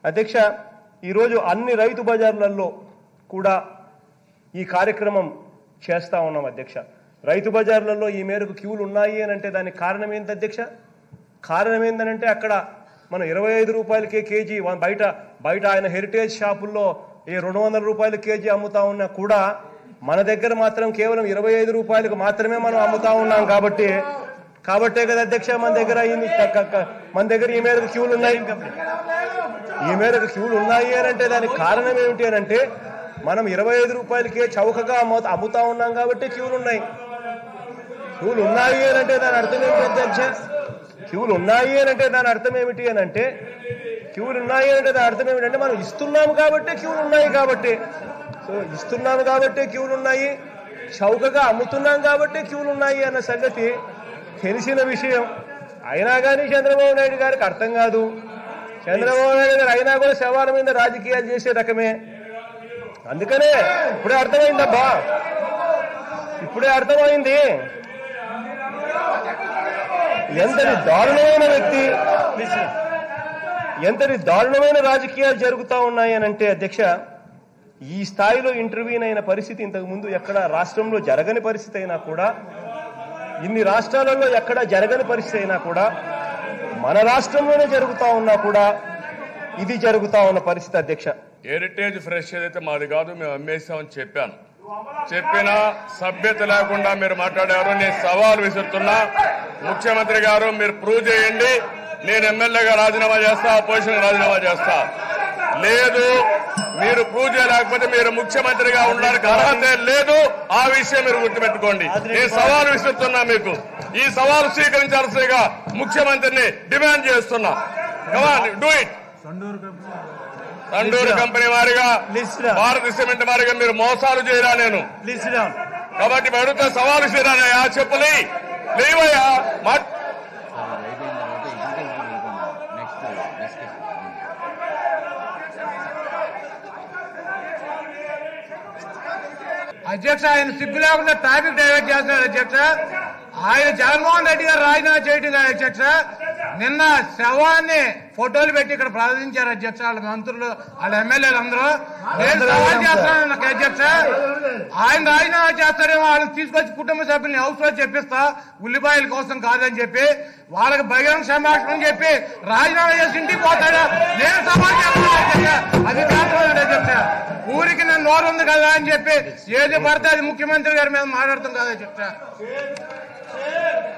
అధ్యక్ష ఈరోజు అన్ని రైతు బజార్లలో కూడా ఈ కార్యక్రమం చేస్తా ఉన్నాం అధ్యక్ష రైతు బజార్లలో ఈ మేరకు క్యూలు ఉన్నాయి అని అంటే దానికి కారణం ఏంటి అధ్యక్ష కారణం ఏంటంటే అక్కడ మనం ఇరవై ఐదు రూపాయలకే కేజీ వా- బయట బయట ఆయన హెరిటేజ్ షాపుల్లో ఈ రెండు వందల రూపాయల కేజీ అమ్ముతా ఉన్నా కూడా మన దగ్గర మాత్రం కేవలం ఇరవై ఐదు రూపాయలకు మాత్రమే మనం అమ్ముతా ఉన్నాం కాబట్టి కాబట్టే కదా అధ్యక్ష మన దగ్గర ఇన్ని క- క- క- మన దగ్గర ఈ మేరకు క్యూలు ఉన్నాయి ఈ మేరకు క్యూలు ఉన్నాయి అని అంటే దానికి కారణం ఏమిటి అని అంటే మనం ఇరవై ఐదు రూపాయలకే చౌకగా అమ్ము అమ్ముతా ఉన్నాం కాబట్టి క్యూలు ఉన్నాయి క్యూలు ఉన్నాయి అని అంటే దాని అర్థం ఏమిటి అధ్యక్ష క్యూలు ఉన్నాయి అని అంటే దాని అర్థం ఏమిటి అని అంటే క్యూలు ఉన్నాయి అని అంటే దాని అర్థం ఏమిటంటే మనం ఇస్తున్నాం కాబట్టి క్యూలు ఉన్నాయి కాబట్టి సో ఇస్తున్నాం కాబట్టి క్యూలు ఉన్నాయి చౌకగా అమ్ముతున్నాం కాబట్టి క్యూలు ఉన్నాయి అన్న సంగతి తెలిసిన విషయం అయినా కానీ చంద్రబాబు నాయుడు గారికి అర్థం కాదు చంద్రబాబు నాయుడు గారు అయినా కూడా శవాల మీద రాజకీయాలు చేసే రకమే అందుకనే ఇప్పుడే అర్థమైందబ్బా ఇప్పుడే అర్థమైంది ఎంతటి దారుణమైన వ్యక్తి ఎంతటి దారుణమైన రాజకీయాలు జరుగుతా ఉన్నాయి అని అంటే అధ్యక్ష ఈ స్థాయిలో ఇంటర్వ్యూన్ అయిన పరిస్థితి ఇంతకు ముందు ఎక్కడ రాష్ట్రంలో జరగని పరిస్థితి అయినా కూడా ఇన్ని రాష్ట్రాలలో ఎక్కడ జరగని పరిస్థితి అయినా కూడా మన రాష్ట్రంలోనే జరుగుతా ఉన్నా కూడా ఇది జరుగుతా ఉన్న పరిస్థితి అధ్యక్ష హెరిటేజ్ ఫ్రెష్ ఏదైతే మాది కాదు మేము అమ్మేస్తామని చెప్పాను చెప్పిన సభ్యత లేకుండా మీరు మాట్లాడారు నేను సవాల్ విసురుతున్నా ముఖ్యమంత్రి గారు మీరు ప్రూవ్ చేయండి నేను ఎమ్మెల్యేగా రాజీనామా చేస్తా అపోజిషన్ రాజీనామా చేస్తా లేదు మీరు ప్రూవ్ చేయలేకపోతే మీరు ముఖ్యమంత్రిగా ఉండడానికి అర్హత లేదు ఆ విషయం మీరు గుర్తుపెట్టుకోండి నేను సవాల్ విసురుతున్నా మీకు ఈ సవాల్ స్వీకరించాల్సిందిగా ముఖ్యమంత్రిని డిమాండ్ చేస్తున్నా డూ ఇట్ తండూరు కంపెనీ వారిగా భారత సిమెంట్ వారిగా మీరు మోసాలు చేయరా నేను కాబట్టి అడుగుతా సవాలు చేయరానయ్యా చెప్పులే లేవయ్యా మా అధ్యక్ష ఆయన సిగ్గు లేకుండా ట్రాఫిక్ డైవర్ట్ చేస్తున్నాడు అధ్యక్ష ఆయన జగన్మోహన్ రెడ్డి గారు రాజీనామా చేయడం కాదు అధ్యక్ష నిన్న శవాన్ని ఫోటోలు పెట్టి ఇక్కడ ప్రదర్శించారు అధ్యక్ష వాళ్ళ మంత్రులు వాళ్ళ ఎమ్మెల్యేలు అందరూ నేను సవాల్ చేస్తున్నాను నాకు అధ్యక్ష ఆయన రాజీనామా చేస్తాడేమో వాళ్ళని తీసుకొచ్చి కుటుంబ సభ్యుల్ని హౌస్ లో చెప్పిస్తా ఉల్లిపాయల కోసం కాదని చెప్పి వాళ్ళకి బహిరంగ సంభాషణ చెప్పి రాజీనామా చేసి ఇంటికి పోతాడా నేను సవాల్ చేస్తున్నాను అధ్యక్ష అది కాదు అధ్యక్ష ఊరికి నేను నోరు ఉంది కదా అని చెప్పి ఏది పడితే అది ముఖ్యమంత్రి గారి మీద మాట్లాడుతాం కదా చెప్తా